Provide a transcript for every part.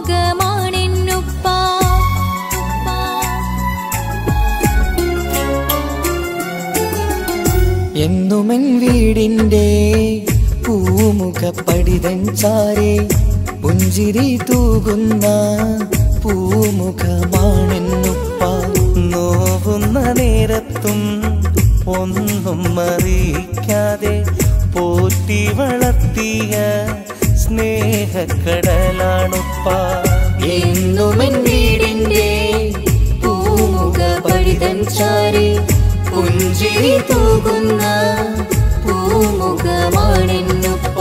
പൂമുഖമാണെന്നുപ്പ എന്നുമെൻ വീടിൻ്റെ പൂമുഖ പടിതൻ ചാരെ പുഞ്ചിരി തൂകുന്ന പൂമുഖമാണെന്നുപ്പ നോവുന്ന നേരത്തും ഒന്നും അറിയിക്കാതെ പോറ്റി വളർത്തിയ സ്നേഹക്കടലാണുപ്പ എന്നുമെൻ വീടിന്റെ പൂമുഖ പടിതൻ ചാരി പുഞ്ചിരി തൂകുന്ന പൂമുഖമാണെന്നുപ്പ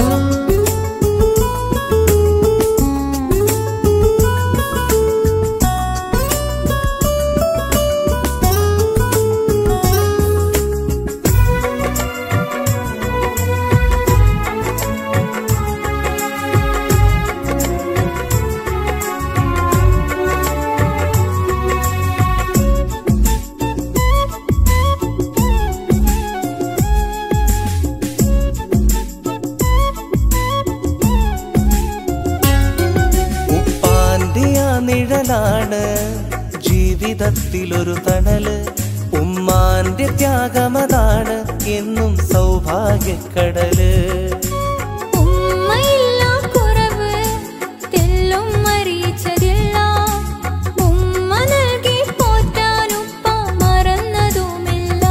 ഉപ്പാന്റെ ആ നിഴലാണ് ജീവിതത്തിലൊരു തണല് ഉമ്മാന്റെ ത്യാഗമതാണ് എന്നും സൗഭാഗ്യക്കടല് ഉമ്മയില്ല കുറവ് തെല്ലും അറിയിച്ചതില്ല ഉമ്മ നൽകി പോറ്റാനുപ്പ മറന്നതുമില്ല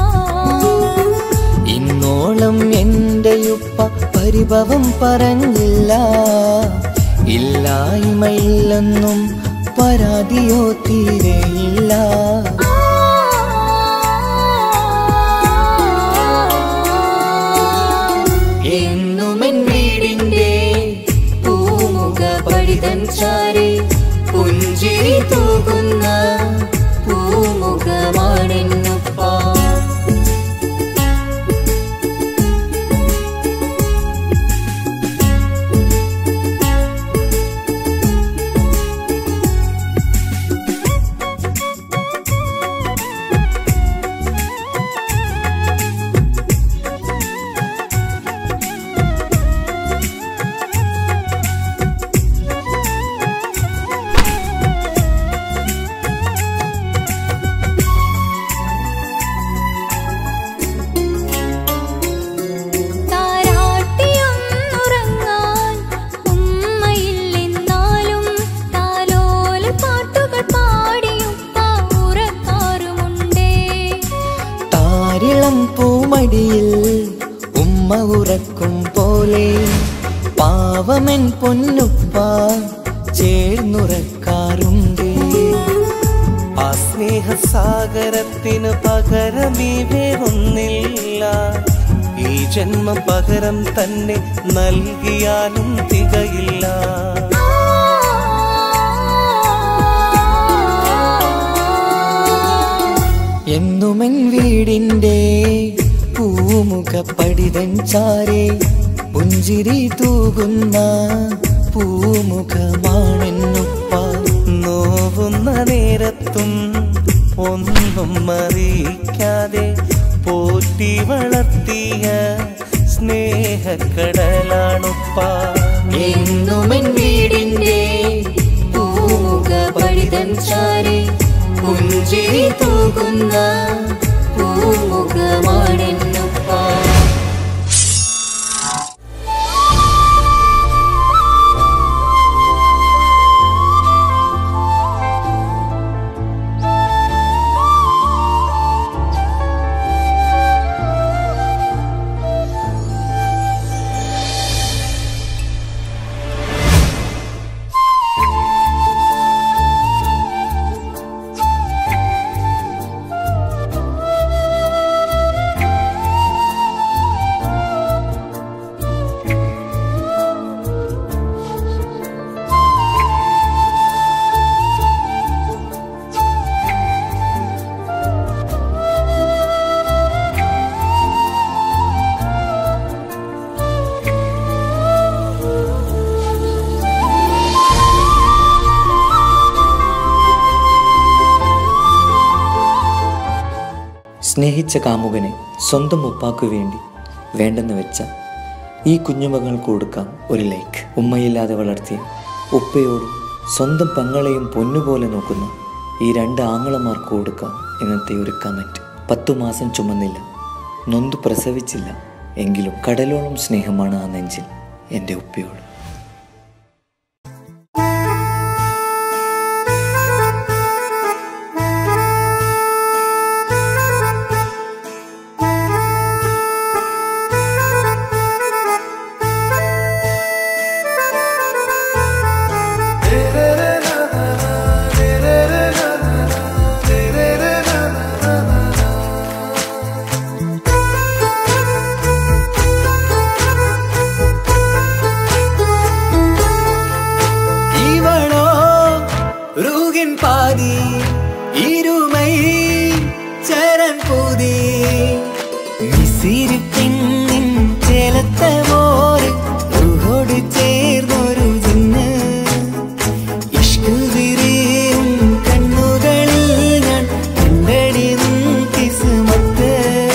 ഇന്നോളം എന്റെയുപ്പ പരിഭവം പറഞ്ഞില്ല ഇല്ലായ്മയില്ലെന്നും പരാതിയോ തീരെയില്ല എന്നുമെൻ വീടിന്റെ പൂമുഖ പടിതൻ ചാരി പുഞ്ചിരി തൂകുന്ന പൂമുഖമാണെന്നുപ്പ താരാട്ടിയൊന്നുറങ്ങാൻ ഉമ്മയില്ലെന്നാലും താലോല പാട്ടുകൾ പാടിയുപ്പ ഉറക്കാറുമുണ്ടേ താരിളം പൂമടിയിൽ ഉമ്മ ഉറക്കും പോലെ പാവമൻ പൊന്നുപ്പ ചേർന്നുറക്കാറുണ്ട് ആ സ്നേഹസാഗരത്തിന് പകരമീ വേറൊന്നില്ല ഈ ജന്മം പകരം തന്നെ നൽകിയാലും തികയില്ല എന്നുമെൻ വീടിൻ്റെ പൂമുഖ പടിതൻ ചാരെ പുഞ്ചിരി തൂകുന്ന പൂമുഖമാണെന്നുപ്പ നോവുന്ന നേരത്തും ഒന്നും അറിയിക്കാതെ പോറ്റി വളർത്തിയ സ്നേഹക്കടലാണുപ്പ എന്നുമെൻ വീടിന്റെ പൂമുഖ പടിതൻ ചാരി പുഞ്ചിരി തൂകുന്ന പൂമുഖമാണെന്നുപ്പ സ്നേഹിച്ച കാമുകനെ സ്വന്തം ഉപ്പാക്കു വേണ്ടി വേണ്ടെന്ന് വെച്ച ഈ കുഞ്ഞുമകൾക്ക് കൊടുക്കാം ഒരു ലൈക്ക് ഉമ്മയില്ലാതെ വളർത്തിയ ഉപ്പയോടും സ്വന്തം പെങ്ങളെയും പൊന്നുപോലെ നോക്കുന്ന ഈ രണ്ട് ആങ്ങളമാർക്ക് കൊടുക്കാം ഇന്നത്തെ ഒരു കമൻറ്റ് പത്തു മാസം ചുമന്നില്ല നൊന്തു പ്രസവിച്ചില്ല എങ്കിലും കടലോളം സ്നേഹമാണ് ആ നെഞ്ചിൽ എൻ്റെ ഉപ്പയോട് இவளோ ரூகின் பாதி இருமை சரண் பூதி മിസിരി പെണ്ണിൻ ചേലത്ത മോര് റൂഹോട് ചേർന്നൊരു ജിന്ന് ഇഷ്ക് വിരിയും കണ്ണുകളിൽ ഞാൻ കണ്ടടി നിൻ കിസ്മത്ത്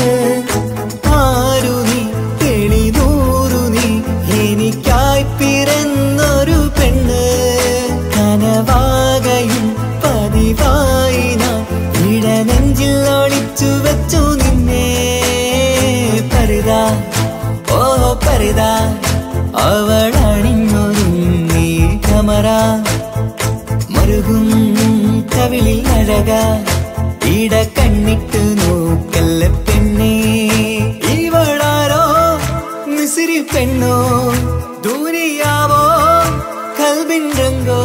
ആരു നീ തെളിനൂറു നീ എനിക്കായി പിറന്നൊരു പെണ്ണ് കനവാകയും പതിവായി ഞാൻ ഇടനെഞ്ചിൽ ഒളിച്ചു വെച്ചു നിന്നെ പരിതാ ഓ പരിതാ അവളണിഞ്ഞൊരുങ്ങി കമറ മറുകും കവിളിൽ അഴക ഇട കണ്ണിട്ട് നോക്കല്ല പെണ്ണേ ഇവളാരോ മിസിരി പെണ്ണോ ദൂരിയാവോ കൽബിൻ രംഗോ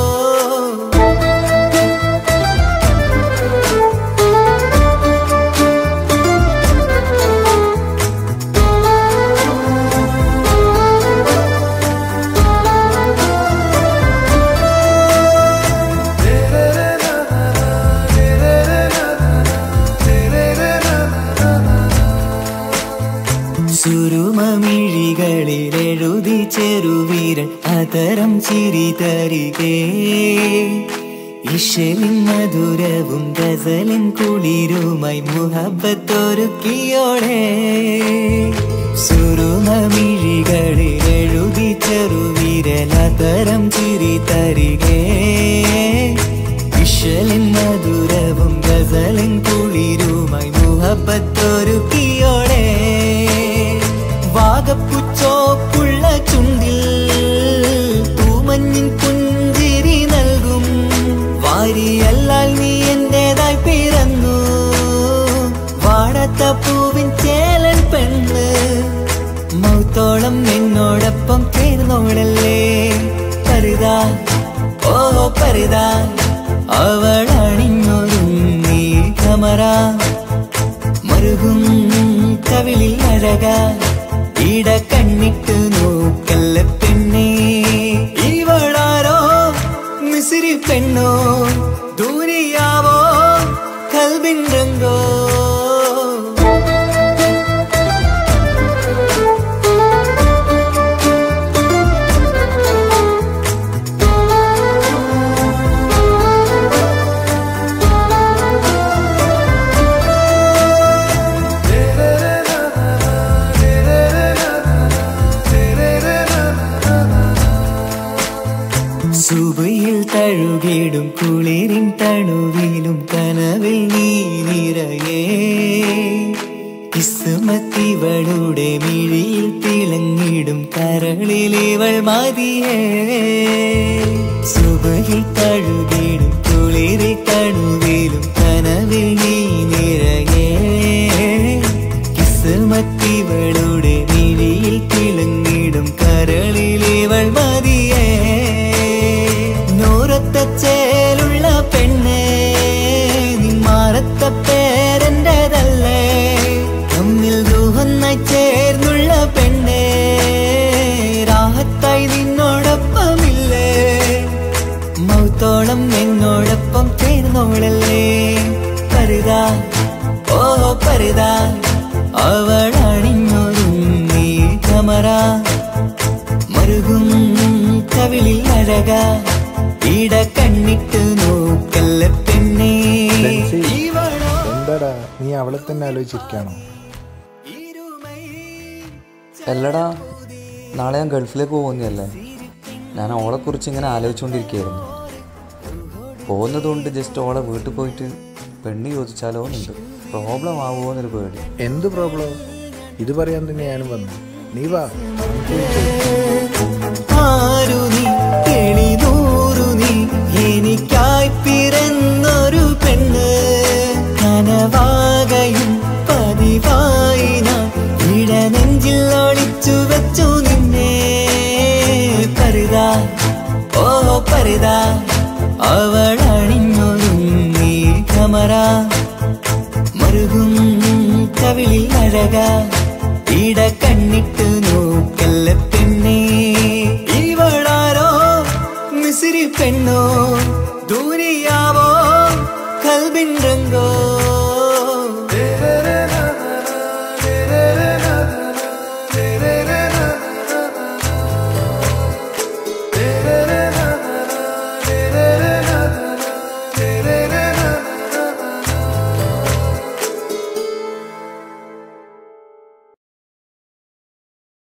സുരുമമിഴികളിൽ എഴുതി ചെറുവീരൻ അതരം ചിരി തരികേ ഇഷലിൻ മധുരവും ഗസലിൻ കുളിരുമായി മുഹബത്തൊരുക്കിയോടെ സുരുമമിഴികളിൽ എഴുതി ചെറുവീരൻ അതരം ചിരി തരികേ ഇഷലിൻ മധുരവും ഗസലിൻ കുളിരുമായി മുഹബത്തൊരുക്കിയോടെ വാഗപ്പുച്ചോപ്പുള്ള ചുണ്ടിൽ തൂമഞ്ഞിൻ പുഞ്ചിരി നൽകും വാരിയല്ലാൽ നീ എന്റേതായി പിറന്നു വാടത്ത പൂവിൻ ചേലൻ പെണ്ണ് മൗത്തോളം എന്നോടൊപ്പം ചേർന്നോളല്ലേ പരിതാ ഓ പരിതാ അവളണിഞ്ഞൊരുങ്ങി കമറ മറുകും കവിളിൽ അഴക ഇട കണ്ണിട്ട് നോക്കല്ല പെണ്ണേ ഇവളാരോ മിസിരി പെണ്ണോ ദൂരിയാവോ കൽബിൻ രംഗോ സുബയിൽ തഴുകിടും കുളിരിൻ തണുവിലും കനവിൽ നീ നിറയേ കിസ്മത്തിവളുടെ മിഴിയിൽ തിളങ്ങിടും കരളിലിവൾ മതിയേ സുബയിൽ തഴുകിടും കുളിരി തണുവിലും കനവിൽ നീ നിറയേ കിസ്മത്തിവളുടെ മിഴിയിൽ തിളങ്ങിടും കരളിലിവൾ മതിയേ നൂറത്ത ചേലുള്ള പെണ്ണേ നിന്മാറത്ത പേരെന്റേതല്ലേ തമ്മിൽ ദൂഹന്നായി ചേർന്നുള്ള പെണ്ണേ രാഹത്തായി നിന്നോടൊപ്പമില്ലേ മൗത്തോളം എന്നോടൊപ്പം ചേർന്നോളല്ലേ പരിതാ ഓ പരിതാ അവളണിഞ്ഞൊരുങ്ങി കമറ മറുകും കവിളിൽ അഴക ഇട കണ്ണിട്ട് നോക്കല്ല പെണ്ണേ ലെൻസി. ഇവളോ എന്താടാ നീ അവളെ തന്നെ ആലോചിച്ചിരിക്കാണോ ഇരുമൈ അല്ലടാ നാളെ ഞാൻ ഗൾഫിലേക്ക് പോകുന്നതല്ലേ ഞാൻ ഓളെക്കുറിച്ച് ഇങ്ങനെ ആലോചിച്ചുകൊണ്ടിരിക്കുകയായിരുന്നു പോകുന്നതുകൊണ്ട് ജസ്റ്റ് ഓളെ വീട്ടിൽ പോയിട്ട് പെണ്ണ് ചോദിച്ചാലോ എന്നുണ്ട് പ്രോബ്ലം ആവുമോ എന്നൊരു പേടി എന്ത് പ്രോബ്ലം ഇത് പറയാൻ തന്നെ ഞാനും വന്നു നീ വാ ആരു നീ തെളിനൂറു നീ എനിക്കായി പിറന്നൊരു പെണ്ണ് കനവാകയും പതിവായി ഞാൻ ഇടനെഞ്ചിൽ ഒളിച്ചു വെച്ചു നിന്നെ പരിതാ ഓ പരിതാ അവൾ അണിഞ്ഞൊരുങ്ങി കമറ മറുകും കവിളിൽ അഴക ഇട കണ്ണിട്ട് നോക്കല്ല പെണ്ണേ ഇവളാരോ മിസിരി പെണ്ണോ ദൂരിയാവോ കൽബിൻ രംഗോ